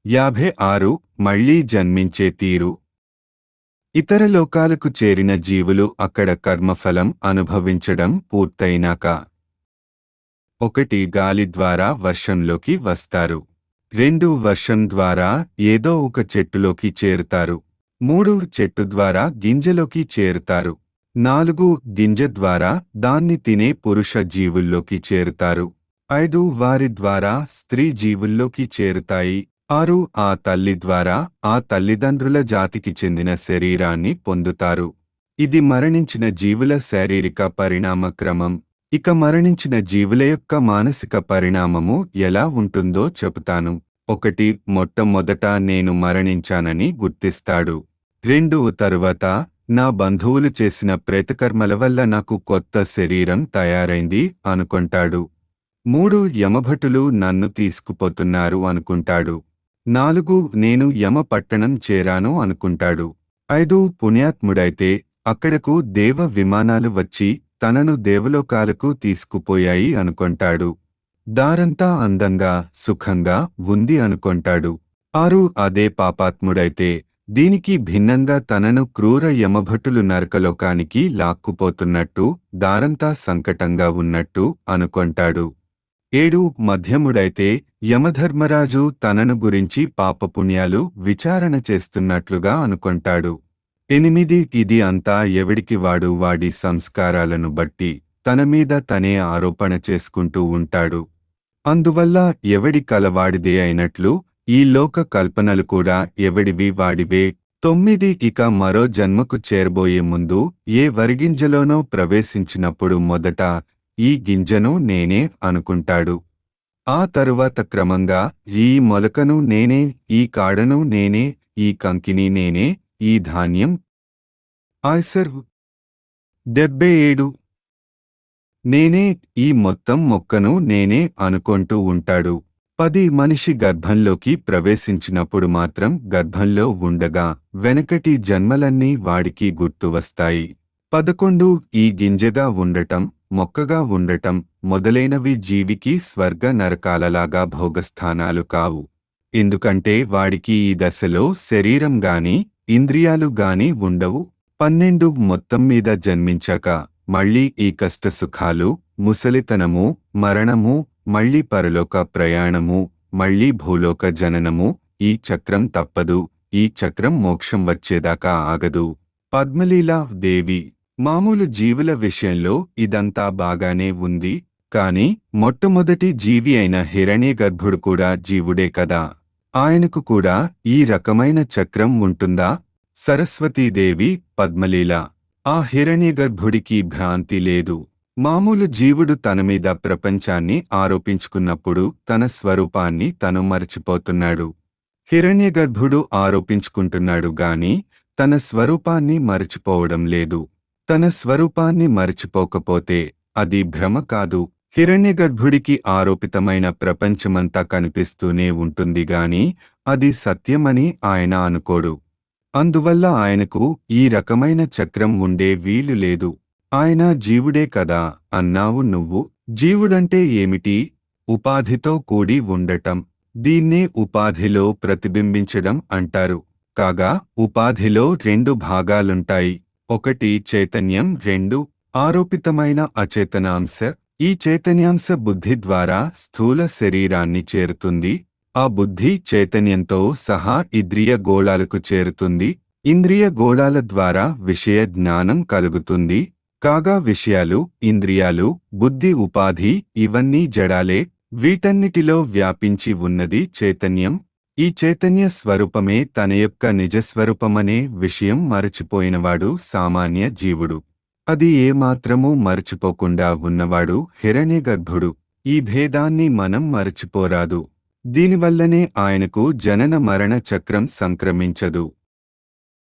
యాభై ఆరు మళ్లీ జన్మించే తీరు ఇతర లోకాలకు చేరిన జీవులు అక్కడ కర్మఫలం అనుభవించడం పూర్తయినాక ఒకటి గాలి ద్వారా వర్షంలోకి వస్తారు రెండు వర్షం ద్వారా ఏదో ఒక చెట్టులోకి చేరుతారు మూడు చెట్టు ద్వారా గింజలోకి చేరుతారు నాలుగు గింజ ద్వారా దాన్ని తినే పురుష జీవుల్లోకి చేరుతారు ఐదు వారి ద్వారా స్త్రీ జీవుల్లోకి చేరుతాయి ఆరు ఆ తల్లి ద్వారా ఆ తల్లిదండ్రుల జాతికి చెందిన శరీరాన్ని పొందుతారు ఇది మరణించిన జీవుల శారీరక పరిణామ క్రమం ఇక మరణించిన జీవుల యొక్క మానసిక పరిణామము ఎలా ఉంటుందో చెబుతాను ఒకటి మొట్టమొదట నేను మరణించానని గుర్తిస్తాడు రెండు తరువాత నా బంధువులు చేసిన ప్రేతకర్మల వల్ల నాకు కొత్త శరీరం తయారైంది అనుకుంటాడు మూడు యమభటులు నన్ను తీసుకుపోతున్నారు అనుకుంటాడు నాలుగు నేను యమ పట్టణం చేరాను అనుకుంటాడు ఐదు పుణ్యాత్ముడైతే అక్కడకు దేవ విమానాలు వచ్చి తనను దేవలోకాలకు తీసుకుపోయాయి అనుకుంటాడు దారంతా అందంగా సుఖంగా ఉంది అనుకుంటాడు ఆరు అదే పాపాత్ముడైతే దీనికి భిన్నంగా తనను క్రూర యమభటులు నరకలోకానికి లాక్కుపోతున్నట్టు దారంతా సంకటంగా ఉన్నట్టు అనుకొంటాడు ఏడు మధ్యముడైతే యమధర్మరాజు తనను గురించి పాపపుణ్యాలు విచారణ చేస్తున్నట్లుగా అనుకొంటాడు ఎనిమిది ఇది అంతా ఎవడికి వాడు వాడి సంస్కారాలను బట్టి తన మీద తనే ఆరోపణ చేసుకుంటూ ఉంటాడు అందువల్ల ఎవడి కలవాడిదే అయినట్లు ఈ లోక కల్పనలు కూడా ఎవడివి వాడివే తొమ్మిది ఇక మరో జన్మకు చేరబోయే ముందు ఏ వరిగింజలోనో ప్రవేశించినప్పుడు మొదట ఈ గింజను నేనే అనుకుంటాడు ఆ తరువాత క్రమంగా ఈ మొలకను నేనే ఈ కాడను నేనే ఈ కంకిని నేనే ఈ ధాన్యం ఆయ్సర్ డెబ్బై ఏడు నేనే ఈ మొత్తం మొక్కను నేనే అనుకుంటూ ఉంటాడు పది మనిషి గర్భంలోకి ప్రవేశించినప్పుడు మాత్రం గర్భంలో ఉండగా వెనకటి జన్మలన్నీ వాడికి గుర్తు వస్తాయి పదకొండు ఈ గింజగా ఉండటం మొక్కగా ఉండటం మొదలైనవి జీవికి స్వర్గ నరకాలలాగా భోగస్థానాలు కావు ఎందుకంటే వాడికి ఈ దశలో శరీరం గాని ఇంద్రియాలు గాని ఉండవు పన్నెండు మొత్తం మీద జన్మించాక మళ్ళీ ఈ కష్టసుఖాలు ముసలితనము మరణము మళ్ళీ పరలోక ప్రయాణము మళ్ళీ భూలోక జననము ఈ చక్రం తప్పదు ఈ చక్రం మోక్షం వచ్చేదాకా ఆగదు పద్మలీలా దేవి మామూలు జీవుల విషయంలో ఇదంతా బాగానే ఉంది కాని మొట్టమొదటి జీవి అయిన హిరణ్యగర్భుడు కూడా జీవుడే కదా ఆయనకు కూడా ఈ రకమైన చక్రం ఉంటుందా సరస్వతీదేవి పద్మలీల ఆ హిరణ్యగర్భుడికి భ్రాంతి లేదు మామూలు జీవుడు తన మీద ప్రపంచాన్ని ఆరోపించుకున్నప్పుడు తన స్వరూపాన్ని తను మరచిపోతున్నాడు హిరణ్యగర్భుడు ఆరోపించుకుంటున్నాడు గాని తన స్వరూపాన్ని మరచిపోవడం లేదు తన స్వరూపాన్ని మరచిపోకపోతే అది భ్రమ కాదు హిరణ్యగర్భుడికి ఆరోపితమైన ప్రపంచమంతా కనిపిస్తూనే ఉంటుంది గాని అది సత్యమని ఆయన అనుకోడు అందువల్ల ఆయనకు ఈ రకమైన చక్రం ఉండే వీలు లేదు ఆయన జీవుడే కదా అన్నావు నువ్వు జీవుడంటే ఏమిటి ఉపాధితో కూడి ఉండటం దీన్నే ఉపాధిలో ప్రతిబింబించడం అంటారు కాగా ఉపాధిలో రెండు భాగాలుంటాయి ఒకటి చైతన్యం రెండు ఆరోపితమైన అచేతనాంశ ఈ చైతన్యాంశ బుద్ధి ద్వారా స్థూల శరీరాన్ని చేరుతుంది ఆ బుద్ధి చైతన్యంతో సహా ఇంద్రియ గోళాలకు చేరుతుంది ఇంద్రియ గోళాల ద్వారా విషయ జ్ఞానం కలుగుతుంది కాగా విషయాలు ఇంద్రియాలు బుద్ధి ఉపాధి ఇవన్నీ జడాలే వీటన్నిటిలో వ్యాపించి ఉన్నది చైతన్యం ఈ చైతన్య స్వరూపమే తన యొక్క నిజస్వరూపమనే విషయం మరచిపోయినవాడు సామాన్య జీవుడు అది ఏమాత్రమూ మరచిపోకుండా ఉన్నవాడు హిరణ్యగర్భుడు ఈ భేదాన్ని మనం మరచిపోరాదు దీనివల్లనే ఆయనకు జనన మరణ చక్రం సంక్రమించదు